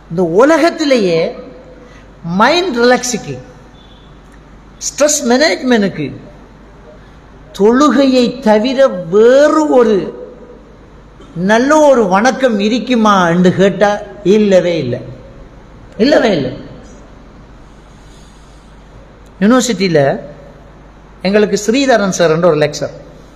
இந்த உலகத்திலேயே mind ரிலாக்ஸுக்கு stress மேனேஜ்மெண்ட்டுக்கு தொழுகையை தவிர வேறு ஒரு நல்ல ஒரு வணக்கம் இருக்குமா என்று கேட்டா இல்லவே இல்லை இல்லவே இல்லை யூனிவர்சிட்டியில் எங்களுக்கு ஸ்ரீதரன் சார் என்ற ஒரு லெக்சர்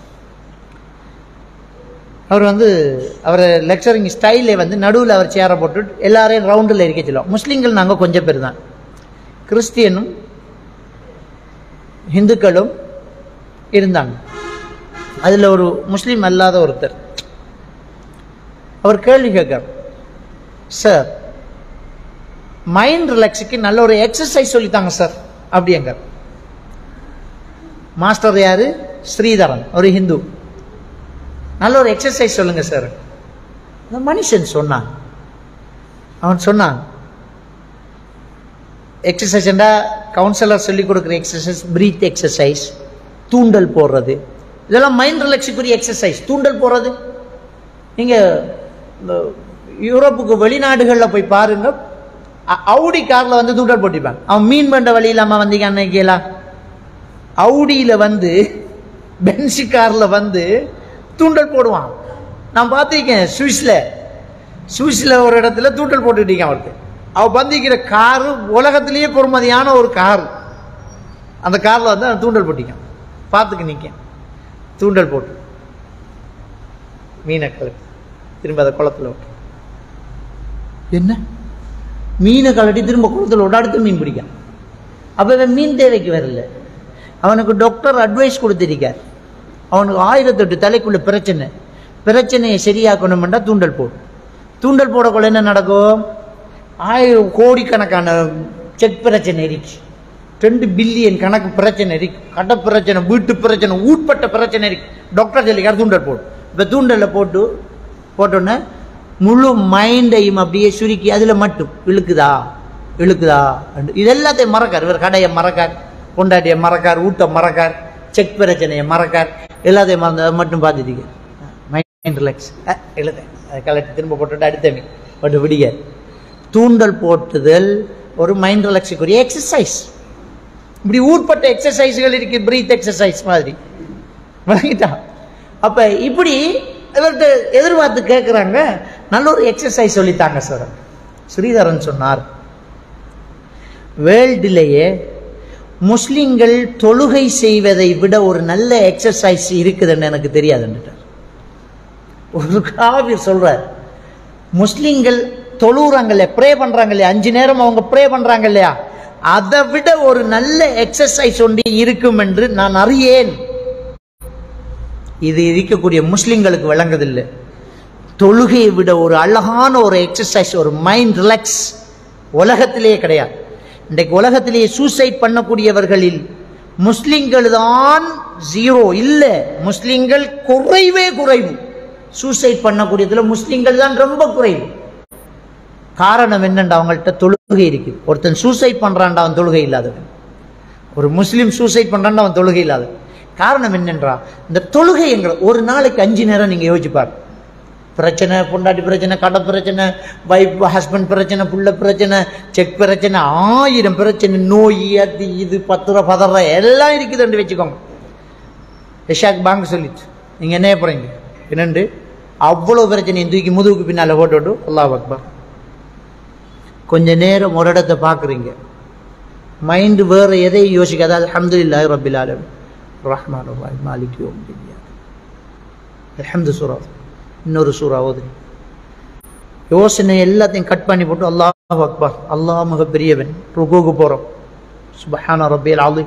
அவர் வந்து அவர் லெக்சரிங் ஸ்டைலே வந்து நடுவில் அவர் சேரை போட்டு எல்லாரையும் ரவுண்டில் இருக்க சொல்லுவோம் முஸ்லீம்கள் நாங்கள் கொஞ்சம் பேர் தான் கிறிஸ்டியனும் இந்துக்களும் இருந்தாங்க அதில் ஒரு முஸ்லீம் அல்லாத ஒருத்தர் அவர் கேள்வி கேட்கார் சார் மைண்ட் ரிலாக்ஸுக்கு நல்ல ஒரு எக்ஸசைஸ் சொல்லித்தாங்க சார் அப்படிங்க மாஸ்டர் யாரு ஸ்ரீதரன் ஒரு ஹிந்து நல்ல ஒரு எக்ஸசைஸ் சொல்லுங்க சார் அந்த மனுஷன் சொன்னான் அவன் சொன்னான் எக்ஸசைஸ்ண்டா கவுன்சிலர் சொல்லி கொடுக்குற எக்ஸசைஸ் பிரீத் எக்ஸசைஸ் தூண்டல் போடுறது இதெல்லாம் மைண்ட் ரிலாக்ஸுக்குரிய எக்ஸசைஸ் தூண்டல் போடுறது நீங்கள் யூரோப்புக்கு வெளிநாடுகளில் போய் பாருங்க அ- அவுடி காரில் வந்து தூண்டல் போட்டிருப்பான் அவன் மீன் பண்ற வழி இல்லாமல் வந்தீங்க அன்னைக்கெல்லாம் அவுடியில் வந்து பென்சி காரில் வந்து தூண்டல் போடுவான் நான் பார்த்திருக்கேன் சுவிஸில் சுவிஸில் ஒரு இடத்துல தூண்டல் போட்டுட்டீங்க அவருக்கு அவ வந்திருக்கிற காரு உலகத்திலேயே பொறுமதியான ஒரு கார் அந்த காரில் வந்து அவன் தூண்டல் போட்டிக்கான் பார்த்துக்கு நிற்க தூண்டல் போட்டு மீனை கலட்டி திரும்ப அதை குளத்துல விட்டு என்ன மீனை கலட்டி திரும்ப குளத்துல விட்டு அடுத்து மீன் பிடிக்கான் அப்போ இவன் மீன் தேவைக்கு வரல அவனுக்கு டாக்டர் அட்வைஸ் கொடுத்திருக்கார் அவனுக்கு ஆயிரத்தெட்டு தலைக்குள்ள பிரச்சனை பிரச்சனையை சரியாக்கணும்னா தூண்டல் போடும் தூண்டல் போடக்குள்ள என்ன நடக்கும் ஆயிரம் கோடிக்கணக்கான செக் பிரச்சனை இருக்கு ரெண்டு பில்லியன் கணக்கு பிரச்சனை இருக்கு கடை பிரச்சனை வீட்டு பிரச்சனை ஊட்பட்ட பிரச்சனை இருக்கு டாக்டர் சொல்லிக்கார் தூண்டல் போடும் இப்போ தூண்டலில் போட்டு போட்டோன்னே முழு மைண்டையும் அப்படியே சுருக்கி அதில் மட்டும் இழுக்குதா இழுக்குதா அண்டு இது எல்லாத்தையும் மறக்கார் இவர் கடையை மறக்கார் பொண்டாட்டியை மறக்கார் ஊட்ட மறக்கார் செக் பிரச்சனையை மறக்கார் எல்லாத்தையும் மறந்து அதை மட்டும் பார்த்துட்டீங்க மைண்ட் ரிலாக்ஸ் எழுத அதை கலட்டி திரும்ப போட்டுட்டு அடுத்த மீன் போட்டு விடிய தூண்டல் போட்டுதல் ஒரு மைண்ட் ரிலாக்ஸுக்குரிய எக்ஸசைஸ் இப்படி ஊட்பட்ட எக்ஸசைஸ்கள் இருக்கு பிரீத் எக்ஸசைஸ் மாதிரி விளங்கிட்டா அப்ப இப்படி இவர்கிட்ட எதிர்பார்த்து கேட்குறாங்க நல்ல ஒரு எக்ஸசைஸ் சொல்லித்தாங்க சார் ஸ்ரீதரன் சொன்னார் வேர்ல்டிலேயே முஸ்லிம்கள் தொழுகை செய்வதை விட ஒரு நல்ல எக்ஸசைஸ் இருக்குதுன்னு எனக்கு தெரியாதுன்னுட்டார் ஒரு காவிர் சொல்றார் முஸ்லிம்கள் தொழுறாங்கல்ல ப்ரே பண்றாங்க இல்லையா அஞ்சு நேரம் அவங்க ப்ரே பண்றாங்க இல்லையா அதை விட ஒரு நல்ல எக்ஸசைஸ் ஒன்று இருக்கும் என்று நான் அறியேன் இது இருக்கக்கூடிய முஸ்லிம்களுக்கு விளங்குதில்லை தொழுகையை விட ஒரு அழகான ஒரு எக்ஸசைஸ் ஒரு மைண்ட் ரிலாக்ஸ் உலகத்திலேயே கிடையாது இன்றைக்கு உலகத்திலேயே சூசைட் பண்ணக்கூடியவர்களில் முஸ்லிம்கள் தான் ஜீரோ இல்லை முஸ்லிம்கள் குறைவே குறைவு சூசைட் பண்ணக்கூடியதுல முஸ்லிம்கள் தான் ரொம்ப குறைவு காரணம் என்னண்டா அவங்கள்ட்ட தொழுகை இருக்குது ஒருத்தன் சூசைட் பண்றான்டா அவன் தொழுகை இல்லாதவன் ஒரு முஸ்லீம் சூசைட் பண்றான்டா அவன் தொழுகை இல்லாதவன் காரணம் என்னன்றா இந்த தொழுகை என்கிற ஒரு நாளைக்கு அஞ்சு நேரம் நீங்க யோசிச்சு பாருங்க பிரச்சனை பொண்டாட்டி பிரச்சனை கடை பிரச்சனை வைஃப் ஹஸ்பண்ட் பிரச்சனை புள்ள பிரச்சனை செக் பிரச்சனை ஆயிரம் பிரச்சனை நோய் அது இது பத்திர பதற எல்லாம் இருக்குதுன்னு வச்சுக்கோங்க ரிஷாக் பாங்க சொல்லிச்சு நீங்க என்ன போறீங்க என்னண்டு அவ்வளோ பிரச்சனையும் தூக்கி முதுகுக்கு பின்னால போட்டு அல்லாஹ் அக்பர் கொஞ்ச நேரம் ஒரு இடத்தை பார்க்குறீங்க மைண்டு வேறு எதையும் யோசிக்காது அல்ஹம்துலில்லாஹி ரப்பில் ஆலமீன் ரஹ்மான் ரஹீம் மாலிக் யௌமிddin அல்ஹம்து சூரா இன்னொரு சூறா ஓதுங்க யோசனை எல்லாத்தையும் கட் பண்ணி போட்டு அல்லாஹ் அக்பர் அல்லாஹ் மிக பெரியவன் ருகூக்கு போகிறோம் சுபஹான ரப்பியல் ஆலிம்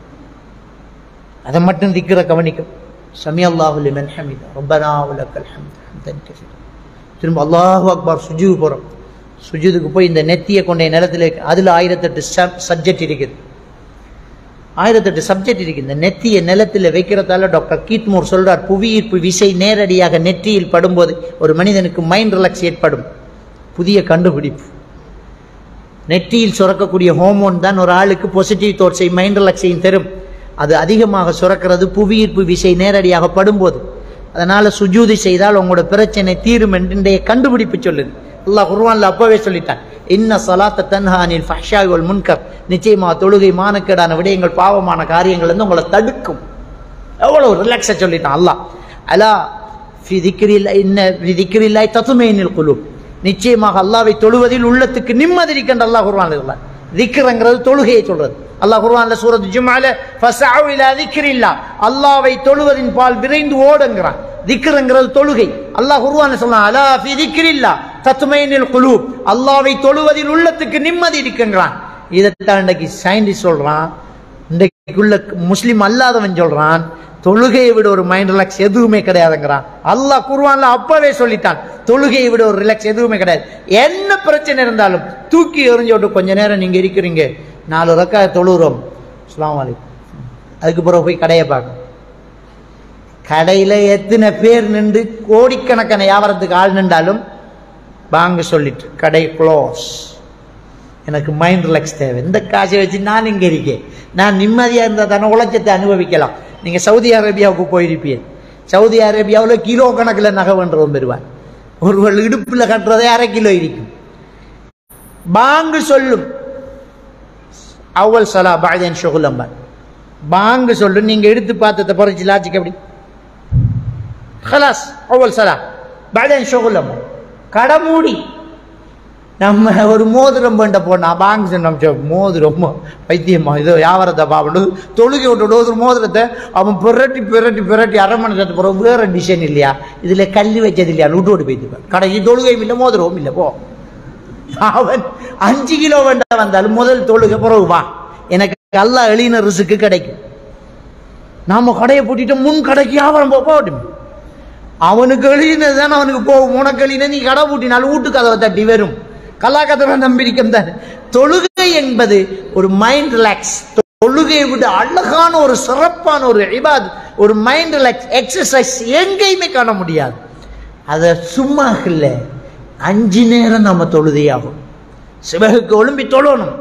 அதை மட்டும் திக்கிற கவனிக்கும் சமி அல்லாஹு லிமன் ஹமீதா ரப்பனா வலக்கல் ஹம்த் ஹம்தன் கஸீரா திரும்ப அல்லாஹ் அக்பர் சுஜூக்கு போகிறோம் சுஜூதுக்கு போய் இந்த நெத்தியை கொண்ட நிலத்தில் அதில் ஆயிரத்தெட்டு சப்ஜெக்ட் இருக்குது ஆயிரத்தெட்டு சப்ஜெக்ட் இருக்கு இந்த நெத்தியை நிலத்தில் வைக்கிறதால டாக்டர் கீட்மோர் சொல்றார் புவியீர்ப்பு விசை நேரடியாக நெற்றியில் படும்போது ஒரு மனிதனுக்கு மைண்ட் ரிலாக்ஸ் ஏற்படும் புதிய கண்டுபிடிப்பு நெற்றியில் சுரக்கக்கூடிய ஹோமோன் தான் ஒரு ஆளுக்கு பாசிட்டிவ் தோட்ஸை மைண்ட் ரிலாக்ஸையும் தரும் அது அதிகமாக சுரக்கிறது புவியீர்ப்பு விசை நேரடியாக படும்போது அதனால சுஜூதி செய்தால் உங்களோட பிரச்சனை தீரும் என்று இன்றைய கண்டுபிடிப்பு சொல்லுது அல்லாஹ் குர்ஆன்ல அப்பவே சொல்லிட்டான் இன்ன ஸலாத்த தன்ஹா அனில் ஃபஹ்ஷாய் வல் முன்கர் நிச்சயமா தொழுகை மானக்கேடான விடயங்கள் பாவமான காரியங்கள் வந்து உங்களை தடுக்கும் எவ்வளவு ரிலாக்ஸா சொல்லிட்டான் அல்லாஹ் அலா ஃபி திக்ரில் இன்ன ஃபி திக்ரில்லாஹி தத்மைனில் குலூப் நிச்சயமாக அல்லாஹ்வை தொழுவதில் உள்ளத்துக்கு நிம்மதி இருக்கின்ற அல்லாஹ் குர்ஆன்ல சொல்றான் திக்ருங்கிறது தொழுகையை சொல்றது அல்லாஹ் குர்ஆன்ல சூரத் ஜும்ஆல ஃபஸஅு இலா திக்ரில்லா அல்லாஹ்வை தொழுவதின் பால் விரைந்து ஓடுங்கிறான் திக்ருங்கிறது தொழுகை அல்லாஹ் குர்ஆன்ல சொல்றான் அலா ஃபி திக்ரில்லா தத்மைனில் குலூப் அல்லாஹ்வை தொழுவதில் உள்ளத்துக்கு நிம்மதி இருக்குங்கிறான் இதைத்தான் இன்னைக்கு சயின்டிஸ்ட் சொல்றான் இன்றைக்குள்ள முஸ்லிம் அல்லாதவன் சொல்றான் தொழுகையை விட ஒரு மைண்ட் ரிலாக்ஸ் எதுவுமே கிடையாதுங்கிறான் அல்லாஹ் குர்ஆன்ல அப்பவே சொல்லிட்டான் தொழுகையை விட ஒரு ரிலாக்ஸ் எதுவுமே கிடையாது என்ன பிரச்சனை இருந்தாலும் தூக்கி எறிஞ்சு விட்டு கொஞ்ச நேரம் நீங்க இருக்கிறீங்க நாலு ரக்கா தொழுகிறோம் அஸ்ஸலாமு அலைக்கும் அதுக்கு பிறகு போய் கடையை பார்க்கணும் கடையில எத்தனை பேர் நின்று கோடிக்கணக்கான வியாபாரத்துக்கு ஆள் நின்றாலும் வாங்க சொல்லிட்டு கடை க்ளோஸ் எனக்கு மைண்ட் ரிலாக்ஸ் தேவை இந்த காசை வச்சு நான் இங்கே இருக்கேன் நான் நிம்மதியாக இருந்தால் தானே உலகத்தை அனுபவிக்கலாம் நீங்கள் சவுதி அரேபியாவுக்கு போயிருப்பீங்க சவுதி அரேபியாவில் கிலோ கணக்கில் நகை பண்ணுறவன் பெறுவார் ஒருவர் இடுப்பில் கட்டுறதே அரை கிலோ இருக்கும் பாங்கு சொல்லும் அவ்வல் சலா பாஜன் ஷுகுலம்பன் பாங்கு சொல்லும் நீங்க எடுத்து பார்த்தத பறிச்சு லாஜிக் எப்படி خلاص அவ்வல் சலா பாஜன் ஷுகுலம்பன் கடை மூடி நம்ம ஒரு மோதிரம் வேண்ட போனா பாங்க சொன்னோம் சோ, மோதிரம் பைத்தியமா இதோ வியாபாரத்தை பாப்படு தொழுகை விட்டு ஒரு மோதிரத்தை அவன் பிரட்டி பிரட்டி பிரட்டி அரை மணி நேரத்துக்கு பிறகு வேற டிசைன் இல்லையா இதுல கல்லி வச்சது இல்லையா விட்டு விட்டு போயிட்டு கடைக்கு தொழுகையும் இல்லை மோதிரமும் இல்லை போ அவன் அஞ்சு கிலோ வேண்ட வந்தாலும் முதல் தொழுகை பிறகு வா எனக்கு அல்லா எளின ரிசுக்கு கிடைக்கும் நாம கடையை பூட்டிட்டு முன் கடைக்கு வியாபாரம் போ போகட்டும் அவனுக்கு எழுதினது தானே அவனுக்கு போகும் உனக்கு எழுதின நீ கடை பூட்டினாலும் வீட்டு கதவை தட்டி வரும் கல்லாக்கத்தவ நம்பிருக்கம் தான் தொழுகை என்பது ஒரு மைண்ட் ரிலாக்ஸ் தொழுகையை விட அழகான ஒரு சிறப்பான ஒரு இபாத் ஒரு மைண்ட் ரிலாக்ஸ் எக்ஸசைஸ் எங்கேயுமே காண முடியாது அதை சும்மா இல்லை அஞ்சு நேரம் நம்ம தொழுதையாகும் சிவகுக்கு ஒழும்பி தொழணும்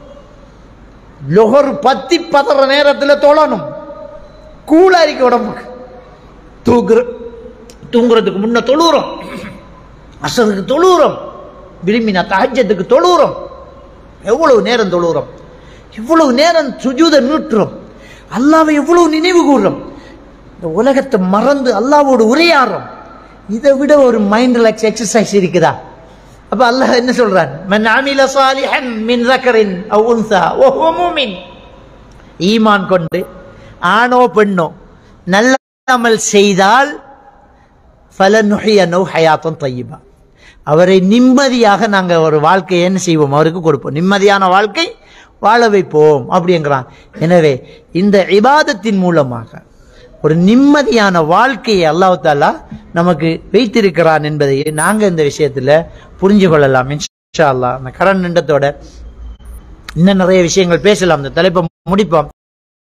லொகர் பத்தி பதற நேரத்தில் தொழணும் கூலா இருக்க உடம்புக்கு தூக்குற தூங்குறதுக்கு முன்ன தொழுகிறோம் அசருக்கு தொழுகிறோம் விரும்பினா தஹஜத்துக்கு தொழுகிறோம் எவ்வளவு நேரம் தொழுகிறோம் எவ்வளவு நேரம் சுஜூத நீட்டுறோம் அல்லாவை எவ்வளவு நினைவு கூறுறோம் இந்த உலகத்தை மறந்து அல்லாவோடு உரையாடுறோம் இதை விட ஒரு மைண்ட் ரிலாக்ஸ் எக்ஸசைஸ் இருக்குதா அப்ப அல்லாஹ் என்ன சொல்றான் மன் அமில சாலிஹன் மின் ذكرின் அவ் உன்சா வஹுவ முஃமின் ஈமான் கொண்டு ஆணோ பெண்ணோ நல்ல அமல் செய்தால் ஃபலனுஹியனு ஹயாத்தன் தய்யிபா அவரை நிம்மதியாக நாங்கள் ஒரு வாழ்க்கையை என்ன செய்வோம் அவருக்கு கொடுப்போம் நிம்மதியான வாழ்க்கை வாழ வைப்போம் அப்படிங்கிறான் எனவே இந்த இபாதத்தின் மூலமாக ஒரு நிம்மதியான வாழ்க்கையை அல்லாஹ் தாலா நமக்கு வைத்திருக்கிறான் என்பதை நாங்கள் இந்த விஷயத்தில் புரிஞ்சு கொள்ளலாம் இன்ஷா அல்லாஹ் அந்த கரண் நின்றத்தோட இன்னும் நிறைய விஷயங்கள் பேசலாம் இந்த தலைப்பை முடிப்போம்